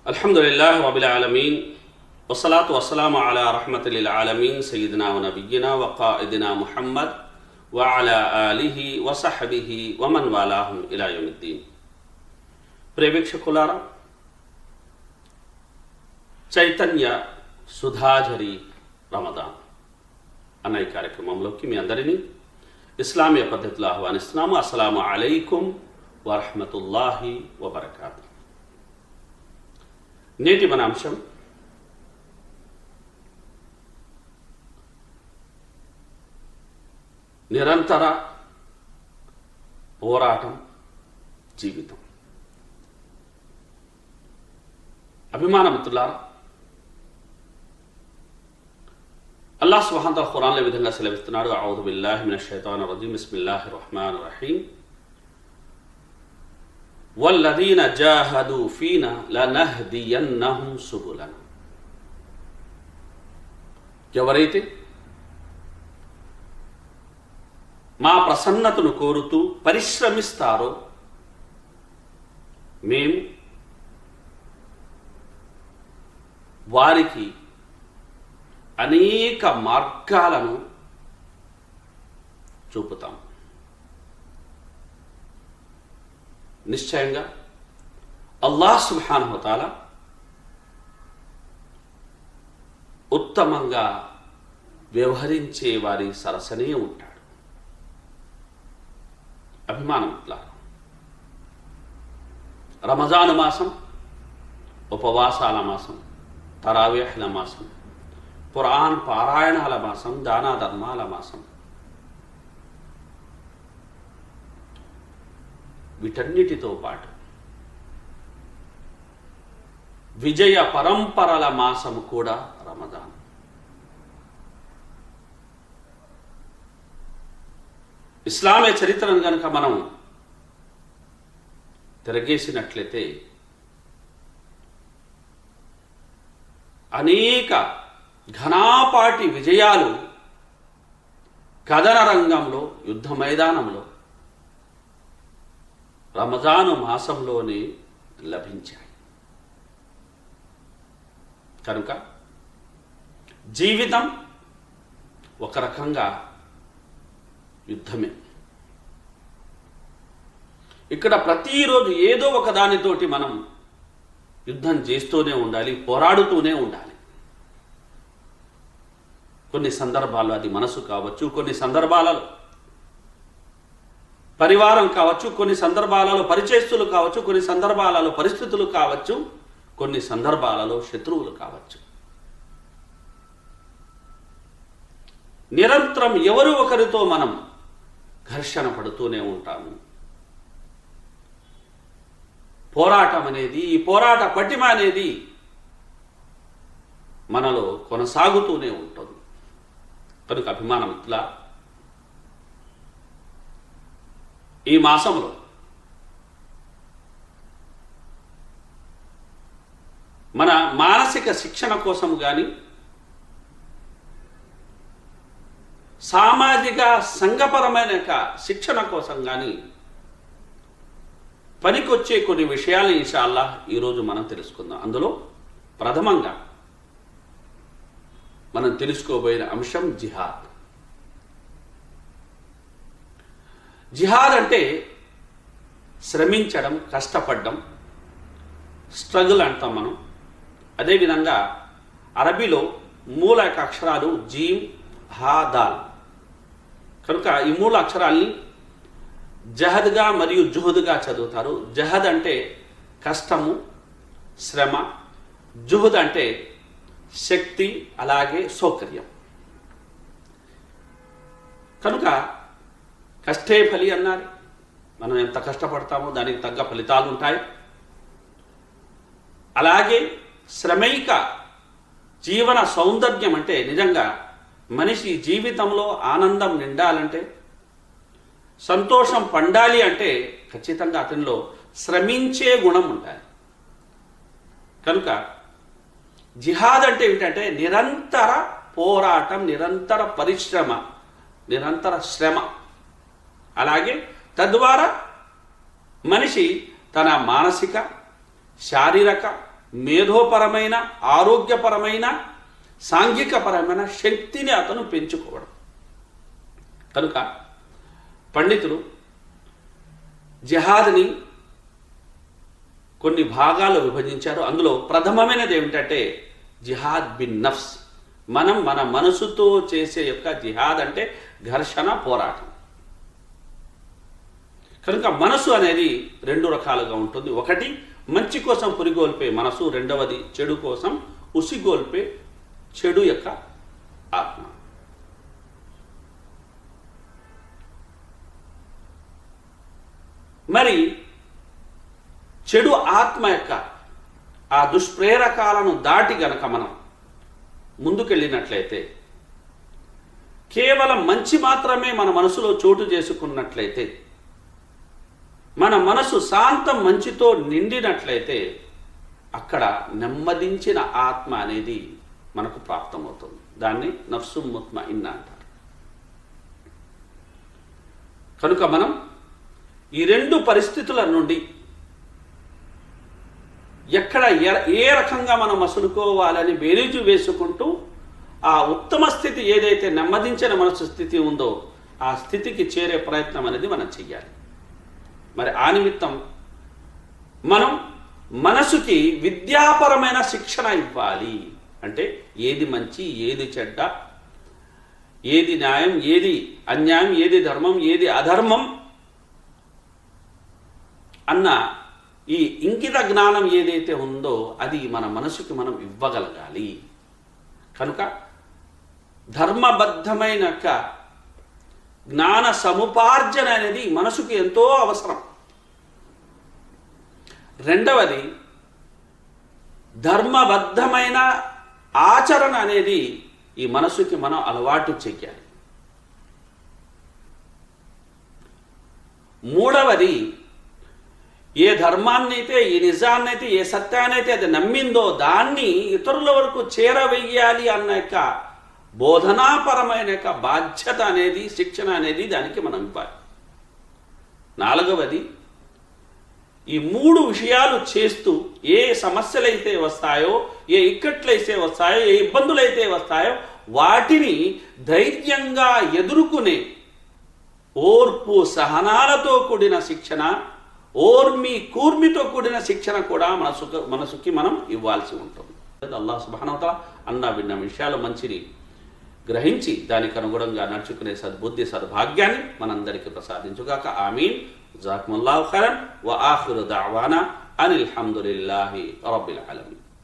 الحمد لله رب العالمين والصلاة والسلام على رحمة للعالمين سيدنا ونبينا وقائدنا محمد وعلى آله وصحبه ومن والاهم إلى يوم الدين ప్రేక్షకులారా చైతన్య సుధాజరి రమదాన్ అన్న ఈ కార్యక్రమంలోకి మీ అందరినీ ఇస్లామీయ పద్ధతిలో ఆహ్వానిస్తున్నాము అస్సలాము అలైకుం వరహమతుల్లాహి వబర్కాతు నేటి మన అంశం నిరంతర పోరాటం జీవితం అభిమాన మిత్రులారా అల్లాహ్ సుహాంత ఖురాన్లో ఈ విధంగా సెలవిస్తున్నాడు ఔదు బిల్లాహి మినష్ షైతానిర్ రజీం బిస్మిల్లాహిర్ రహ్మానిర్ రహీం వల్లదీన జాహదు ఫీన లనహ్దియన్నహుం సుబులన ఎవరైతే మా ప్రసన్నతను కోరుతూ పరిశ్రమిస్తారో మేము వారికి అనేక మార్గాలను చూపుతాం నిశ్చయంగా అల్లాహ్ సుబ్హానహుతాల ఉత్తమంగా వ్యవహరించే వారి సరసనే ఉంటాడు అభిమానం ఇట్లా రమజాను మాసం ఉపవాసాల మాసం తరావేహ్ల మాసం పురాణ్ పారాయణాల మాసం దానా ధర్మాల మాసం వీటన్నిటితో పాటు విజయ పరంపరల మాసము కూడా రమదాన్ ఇస్లామీయ చరిత్రను కనుక మనం తిరగేసినట్లయితే అనేక ఘనాపాటి విజయాలు కథన రంగంలో యుద్ధ మైదానంలో రమజాను మాసంలోనే లభించాయి కనుక జీవితం ఒక రకంగా యుద్ధమే ఇక్కడ ప్రతిరోజు ఏదో ఒక దానితోటి మనం యుద్ధం చేస్తూనే ఉండాలి పోరాడుతూనే ఉండాలి కొన్ని సందర్భాల్లో అది మనసు కావచ్చు కొన్ని సందర్భాలలో పరివారం కావచ్చు కొన్ని సందర్భాలలో పరిచయస్తులు కావచ్చు కొన్ని సందర్భాలలో పరిస్థితులు కావచ్చు కొన్ని సందర్భాలలో శత్రువులు కావచ్చు నిరంతరం ఎవరు ఒకరితో మనం ఘర్షణ పడుతూనే ఉంటాము పోరాటం అనేది ఈ పోరాట పటిమ అనేది మనలో కొనసాగుతూనే ఉంటుంది కనుక అభిమానం ఇట్లా ఈ మాసంలో మన మానసిక శిక్షణ కోసం కానీ సామాజిక సంఘపరమైన యొక్క శిక్షణ కోసం కానీ పనికొచ్చే కొన్ని విషయాలు ఇన్షాల్లా ఈరోజు మనం తెలుసుకుందాం అందులో ప్రథమంగా మనం తెలుసుకోబోయిన అంశం జిహాద్ జిహాద్ అంటే శ్రమించడం కష్టపడడం స్ట్రగుల్ అంటాం మనం అదేవిధంగా అరబీలో మూల యొక్క అక్షరాలు జీమ్ హా దాల్ కనుక ఈ మూల అక్షరాల్ని జహద్గా మరియు జుహద్గా చదువుతారు జహద్ అంటే కష్టము శ్రమ జుహద్ అంటే శక్తి అలాగే సౌకర్యం కనుక కష్టే ఫలి అన్నారు మనం ఎంత కష్టపడతామో దానికి తగ్గ ఫలితాలు ఉంటాయి అలాగే శ్రమైక జీవన సౌందర్యం అంటే నిజంగా మనిషి జీవితంలో ఆనందం నిండాలంటే సంతోషం పండాలి అంటే ఖచ్చితంగా అతనిలో శ్రమించే గుణం ఉండాలి కనుక జిహాద్ అంటే ఏమిటంటే నిరంతర పోరాటం నిరంతర పరిశ్రమ నిరంతర శ్రమ అలాగే తద్వారా మనిషి తన మానసిక శారీరక మేధోపరమైన ఆరోగ్యపరమైన సాంఘికపరమైన శక్తిని అతను పెంచుకోవడం కనుక పండితులు జిహాద్ని కొన్ని భాగాలు విభజించారు అందులో ప్రథమమైనది ఏమిటంటే జిహాద్ బిన్ నఫ్స్ మనం మన మనసుతో చేసే యొక్క జిహాద్ అంటే ఘర్షణ పోరాటం కనుక మనసు అనేది రెండు రకాలుగా ఉంటుంది ఒకటి మంచి కోసం పురిగోల్పే మనసు రెండవది చెడు కోసం ఉసిగోల్పే చెడు యొక్క ఆత్మ మరి చెడు ఆత్మ యొక్క ఆ దుష్ప్రేరకాలను దాటి గనక మనం ముందుకెళ్ళినట్లయితే కేవలం మంచి మాత్రమే మన మనసులో చోటు చేసుకున్నట్లయితే మన మనసు శాంతం మంచితో నిండినట్లయితే అక్కడ నెమ్మదించిన ఆత్మ అనేది మనకు ప్రాప్తమవుతుంది దాన్ని నఫ్సు ముత్మ ఇన్న అంటారు కనుక మనం ఈ రెండు పరిస్థితుల నుండి ఎక్కడ ఎ- ఏ రకంగా మనం మసులుకోవాలని బేరీజు వేసుకుంటూ ఆ ఉత్తమ స్థితి ఏదైతే నెమ్మదించిన మనసు స్థితి ఉందో ఆ స్థితికి చేరే ప్రయత్నం అనేది మనం చెయ్యాలి మరి ఆ నిమిత్తం మనం మనసుకి విద్యాపరమైన శిక్షణ ఇవ్వాలి అంటే ఏది మంచి ఏది చెడ్డ ఏది న్యాయం ఏది అన్యాయం ఏది ధర్మం ఏది అధర్మం అన్న ఈ ఇంకిత జ్ఞానం ఏదైతే ఉందో అది మన మనసుకి మనం ఇవ్వగలగాలి కనుక ధర్మబద్ధమైన యొక్క జ్ఞాన సముపార్జన అనేది మనసుకి ఎంతో అవసరం రెండవది ధర్మబద్ధమైన ఆచరణ అనేది ఈ మనసుకి మనం అలవాటు చెయ్యాలి మూడవది ఏ ధర్మాన్నైతే ఏ నిజాన్నైతే ఏ సత్యాన్నైతే అది నమ్మిందో దాన్ని ఇతరుల వరకు చేరవేయాలి అన్న యొక్క బోధనాపరమైన యొక్క బాధ్యత అనేది శిక్షణ అనేది దానికి మనం ఇవ్వాలి నాలుగవది ఈ మూడు విషయాలు చేస్తూ ఏ సమస్యలైతే వస్తాయో ఏ ఇక్కట్లయితే వస్తాయో ఏ ఇబ్బందులైతే వస్తాయో వాటిని ధైర్యంగా ఎదుర్కొనే ఓర్పు సహనాలతో కూడిన శిక్షణ ఓర్మి కూర్మితో కూడిన శిక్షణ కూడా మనసుకు మనసుకి మనం ఇవ్వాల్సి ఉంటుంది అల్లాహ్ సుబానవతల అన్న విన్న విషయాలు మంచిని గ్రహించి దానికి అనుగుణంగా నడుచుకునే సద్బుద్ధి సద్భాగ్యాన్ని మనందరికీ ప్రసాదించుగాక ఆమీన్ జాకుముల్లాహ్ ఖైరన్ వ ఆఖిరు దావానా అనిల్ హమ్దులిల్లాహి రబ్బిల్ ఆలమీన్